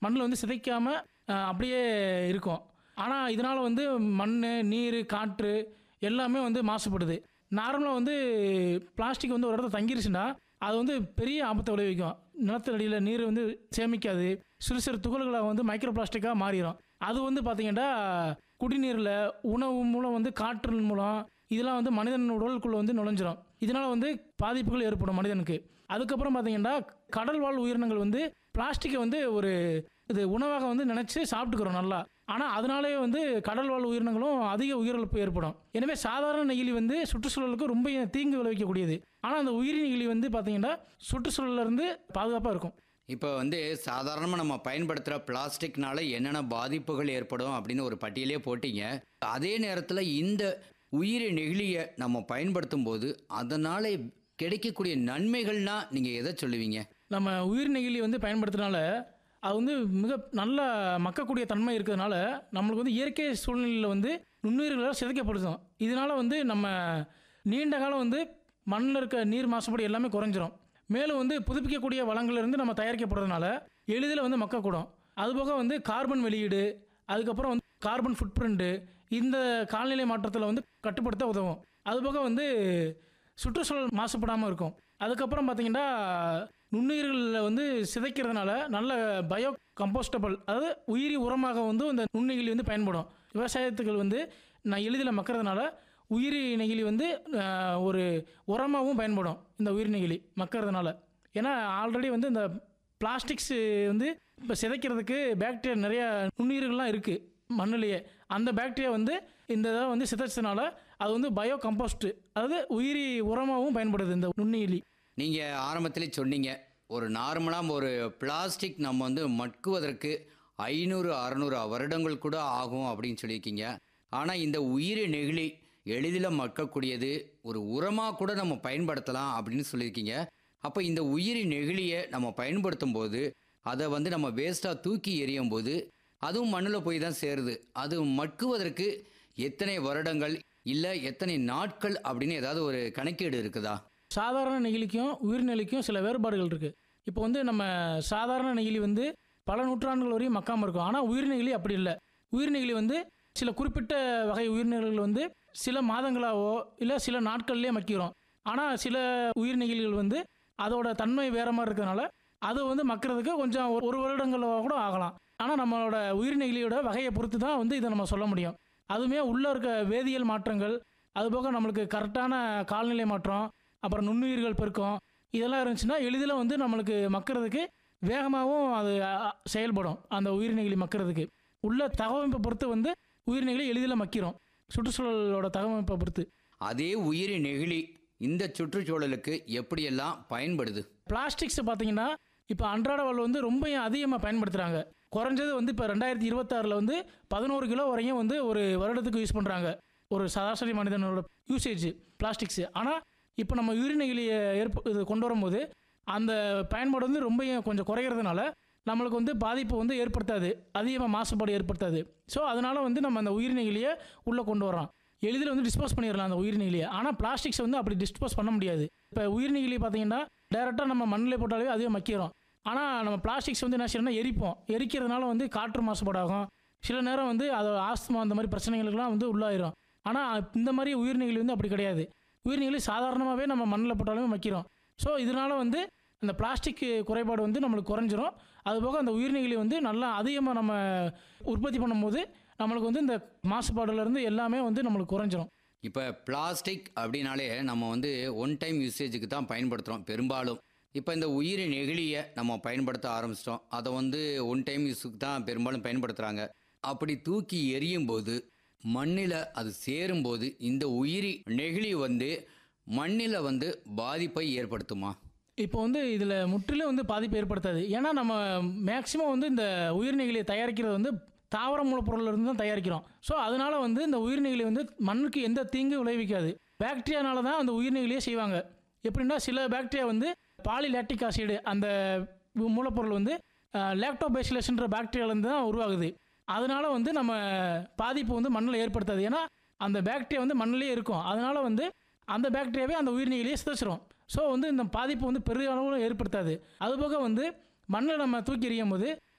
மண்ணில் வந்து சிதைக்காமல் அப்படியே இருக்கும் ஆனால் இதனால் வந்து மண் நீர் காற்று எல்லாமே வந்து மாசுபடுது நார்மலாக வந்து பிளாஸ்டிக் வந்து ஒரு இடத்துல தங்கிருச்சுன்னா அது வந்து பெரிய ஆபத்தை விளைவிக்கும் நிலத்தடியில் நீர் வந்து சேமிக்காது சிறு சிறு துகள்களை வந்து மைக்ரோ பிளாஸ்டிக்காக மாறிடும் அது வந்து பார்த்திங்கன்னா குடிநீரில் உணவு மூலம் வந்து காற்றின் மூலம் இதெல்லாம் வந்து மனிதன் உடலுக்குள்ளே வந்து நுழைஞ்சிரும் இதனால் வந்து பாதிப்புகள் ஏற்படும் மனிதனுக்கு அதுக்கப்புறம் பார்த்தீங்கன்னா கடல் வாழ் உயிரினங்கள் வந்து பிளாஸ்டிக்கை வந்து ஒரு இது உணவாக வந்து நினச்சி சாப்பிட்டுக்கிறோம் நல்லா ஆனால் அதனாலே வந்து கடல் வாழ் உயிரினங்களும் அதிக உயிரிழப்பு ஏற்படும் எனவே சாதாரண நெகிழி வந்து சுற்றுச்சூழலுக்கு ரொம்ப தீங்கு விளைவிக்கக்கூடியது ஆனால் அந்த உயிரி நெகிழி வந்து பார்த்தீங்கன்னா சுற்றுச்சூழல்ல இருந்து பாதுகாப்பாக இருக்கும் இப்போ வந்து சாதாரணமாக நம்ம பயன்படுத்துகிற பிளாஸ்டிக்னால என்னென்ன பாதிப்புகள் ஏற்படும் அப்படின்னு ஒரு பட்டியலே போட்டீங்க அதே நேரத்தில் இந்த உயிரி நெகிழியை நம்ம பயன்படுத்தும் போது அதனால் கிடைக்கக்கூடிய நன்மைகள்னா நீங்கள் எதை சொல்லுவீங்க நம்ம உயிர் நெகிழி வந்து பயன்படுத்துறதுனால அது வந்து மிக நல்ல மக்கக்கூடிய தன்மை இருக்கிறதுனால நம்மளுக்கு வந்து இயற்கை சூழ்நிலையில் வந்து நுண்ணுயிர்களால் சிதைக்கப்படுத்தும் இதனால் வந்து நம்ம நீண்ட காலம் வந்து மண்ணில் இருக்க நீர் மாசுபாடு எல்லாமே குறைஞ்சிரும் மேலும் வந்து புதுப்பிக்கக்கூடிய வளங்கள்லேருந்து நம்ம தயாரிக்கப்படுறதுனால எளிதில் வந்து மக்கக்கூடும் அதுபோக வந்து கார்பன் வெளியீடு அதுக்கப்புறம் வந்து கார்பன் ஃபுட் இந்த காலநிலை மாற்றத்தில் வந்து கட்டுப்படுத்த உதவும் அதுபோக வந்து சுற்றுச்சூழல் மாசுபடாமல் இருக்கும் அதுக்கப்புறம் பார்த்தீங்கன்னா நுண்ணுயிர்களில் வந்து சிதைக்கிறதுனால நல்ல பயோ கம்போஸ்டபிள் அதாவது உயிரி உரமாக வந்து இந்த நுண்ணுயிரி வந்து பயன்படும் விவசாயத்துகள் வந்து நான் எளிதில் மக்கறதுனால உயிரி நெகிழி வந்து ஆஹ், ஒரு உரமாகவும் பயன்படும் இந்த உயிர் நெகிழி மக்கறதுனால ஏன்னா ஆல்ரெடி வந்து இந்த பிளாஸ்டிக்ஸ் வந்து இப்போ சிதைக்கிறதுக்கு பாக்டீரியா நிறைய நுண்ணுயிர்கள்லாம் இருக்குது மண்ணிலேயே அந்த பாக்டீரியா வந்து இந்த இதை வந்து சிதைச்சதுனால அது வந்து பயோ கம்போஸ்ட் அதாவது உயிரி உரமாகவும் பயன்படுது இந்த நுண்ணுயிரி நீங்கள் ஆரம்பத்திலே சொன்னீங்க ஒரு நார்மலாக ஒரு பிளாஸ்டிக் நம்ம வந்து மட்குவதற்கு ஐநூறு அறநூறு வருடங்கள் கூட ஆகும் அப்படின்னு சொல்லியிருக்கீங்க ஆனால் இந்த உயிரி நெகிழி எளிதில் மக்கக்கூடியது ஒரு உரமாக கூட நம்ம பயன்படுத்தலாம் அப்படின்னு சொல்லியிருக்கீங்க அப்போ இந்த உயிரி நெகிழியை நம்ம பயன்படுத்தும் போது அதை வந்து நம்ம வேஸ்ட்டாக தூக்கி எறியும் போது அதுவும் மண்ணில் போய் தான் சேருது அது மட்குவதற்கு எத்தனை வருடங்கள் இல்லை எத்தனை நாட்கள் அப்படின்னு ஏதாவது ஒரு கணக்கீடு இருக்குதா சாதாரண நெகிழிக்கும் உயிர் நெகிழிக்கும் சில வேறுபாடுகள் இருக்குது இப்போ வந்து நம்ம சாதாரண நெகிழி வந்து பல நூற்றாண்டுகள் வரையும் மக்காமல் இருக்கும் ஆனால் உயிர் நெகிழி அப்படி இல்லை உயிர் நெகிழி வந்து சில குறிப்பிட்ட வகை உயிரினங்கள் வந்து சில மாதங்களாவோ இல்லை சில நாட்கள்லேயே மக்கிரும் ஆனால் சில உயிர் நெகிழிகள் வந்து அதோட தன்மை வேற மாதிரி இருக்கிறதுனால அது வந்து மக்கிறதுக்கு கொஞ்சம் ஒரு- ஒரு வருடங்களோ கூட ஆகலாம் ஆனால் நம்மளோட உயிர் நெகிழியோட வகையை பொறுத்து தான் வந்து இதை நம்ம சொல்ல முடியும் அதுவுமே உள்ளே இருக்க வேதியியல் மாற்றங்கள் அதுபோக நம்மளுக்கு கரெக்டான காலநிலை மாற்றம் அப்புறம் நுண்ணுயிர்கள் பெருக்கம் இதெல்லாம் இருந்துச்சுன்னா எளிதில் வந்து நம்மளுக்கு மக்கிறதுக்கு வேகமாகவும் அது அ, செயல்படும் அந்த உயிரினங்களை மக்கிறதுக்கு உள்ள தகவமைப்பை பொறுத்து வந்து உயிரினங்களை எளிதில் மக்கிறோம் சுற்றுச்சூழலோட தகவமைப்பை பொறுத்து அதே உயிரி நெகிழி இந்த சுற்றுச்சூழலுக்கு எப்படியெல்லாம் பயன்படுது பிளாஸ்டிக்ஸ் பார்த்தீங்கன்னா இப்போ அன்றாட வாழ்வு வந்து ரொம்ப அதிகமாக பயன்படுத்துகிறாங்க குறைஞ்சது வந்து இப்போ ரெண்டாயிரத்தி இருபத்தாறில் வந்து பதினோரு கிலோ வரையும் வந்து ஒரு வருடத்துக்கு யூஸ் பண்ணுறாங்க ஒரு சராசரி மனிதனோட யூசேஜ் பிளாஸ்டிக்ஸு ஆனால் இப்போ நம்ம உயிரினகிலியை ஏற்ப இது கொண்டு வரும்போது அந்த பயன்பாடு வந்து ரொம்ப கொஞ்சம் குறையிறதுனால நம்மளுக்கு வந்து பாதிப்பு வந்து ஏற்படுத்தாது அதிகமாக மாசுபாடு ஏற்படுத்தாது ஸோ அதனால் வந்து நம்ம அந்த உயிரினகிலியை உள்ளே கொண்டு வரோம் எளிதில் வந்து டிஸ்போஸ் பண்ணிடலாம் அந்த உயிரினகிலியை ஆனால் பிளாஸ்டிக்ஸ் வந்து அப்படி டிஸ்போஸ் பண்ண முடியாது இப்போ உயிரினகிலி பார்த்தீங்கன்னா டேரெக்டாக நம்ம மண்ணில் போட்டாலே அதுவே மக்கிறோம் ஆனால் நம்ம பிளாஸ்டிக்ஸ் வந்து என்ன செய்யணும்னா எரிப்போம் எரிக்கிறதுனால வந்து காற்று மாசுபாடாகும் சில நேரம் வந்து அது ஆஸ்துமா அந்த மாதிரி பிரச்சனைகளுக்கெல்லாம் வந்து உள்ளாயிரும் ஆனால் இந்த மாதிரி உயிரினகிலி வந்து அப்படி கிடையாது உயிரினகிலி சாதாரணமாகவே நம்ம மண்ணில் போட்டாலுமே மக்கிறோம் ஸோ இதனால் வந்து இந்த பிளாஸ்டிக் குறைபாடு வந்து நம்மளுக்கு குறைஞ்சிரும் அதுபோக அந்த உயிரினகிலி வந்து நல்லா அதிகமாக நம்ம உற்பத்தி பண்ணும்போது நம்மளுக்கு வந்து இந்த மாசுபாடுலேருந்து எல்லாமே வந்து நம்மளுக்கு குறைஞ்சிரும் இப்போ பிளாஸ்டிக் அப்படின்னாலே நம்ம வந்து ஒன் டைம் யூசேஜுக்கு தான் பயன்படுத்துகிறோம் பெரும்பாலும் இப்போ இந்த உயிரி நெகிழியை நம்ம பயன்படுத்த ஆரம்பிச்சிட்டோம் அதை வந்து ஒன் டைம் யூஸுக்கு தான் பெரும்பாலும் பயன்படுத்துகிறாங்க அப்படி தூக்கி எரியும் போது மண்ணில் அது சேரும்போது இந்த உயிரி நெகிழி வந்து மண்ணில் வந்து பாதிப்பை ஏற்படுத்துமா இப்போ வந்து இதில் முற்றிலும் வந்து பாதிப்பு ஏற்படுத்தாது ஏன்னா நம்ம மேக்ஸிமம் வந்து இந்த உயிர்நெகிழியை தயாரிக்கிறது வந்து தாவர மூலப்பொருள்ல இருந்து தான் தயாரிக்கிறோம் ஸோ அதனால வந்து இந்த உயிர்நெகிழி வந்து மண்ணுக்கு எந்த தீங்கு விளைவிக்காது பாக்டீரியானால தான் அந்த உயிர்நெகிழியை செய்வாங்க எப்படின்னா சில பாக்டீரியா வந்து பாலிலாக்டிக் ஆசிடு அந்த மூலப்பொருள் வந்து லேக்டோபேசிலஸ்ன்ற பாக்டீரியாலேருந்து தான் உருவாகுது அதனால வந்து நம்ம பாதிப்பு வந்து மண்ணில் ஏற்படுத்தாது ஏன்னா அந்த பாக்டீரியா வந்து மண்ணிலேயே இருக்கும் அதனால வந்து அந்த பாக்டீரியாவே அந்த உயிர்நீகிலேயே சிதைச்சிரும் ஸோ வந்து இந்த பாதிப்பு வந்து பெரிய அளவில் ஏற்படுத்தாது அதுபோக வந்து மண்ணில் நம்ம தூக்கி எறியும் போது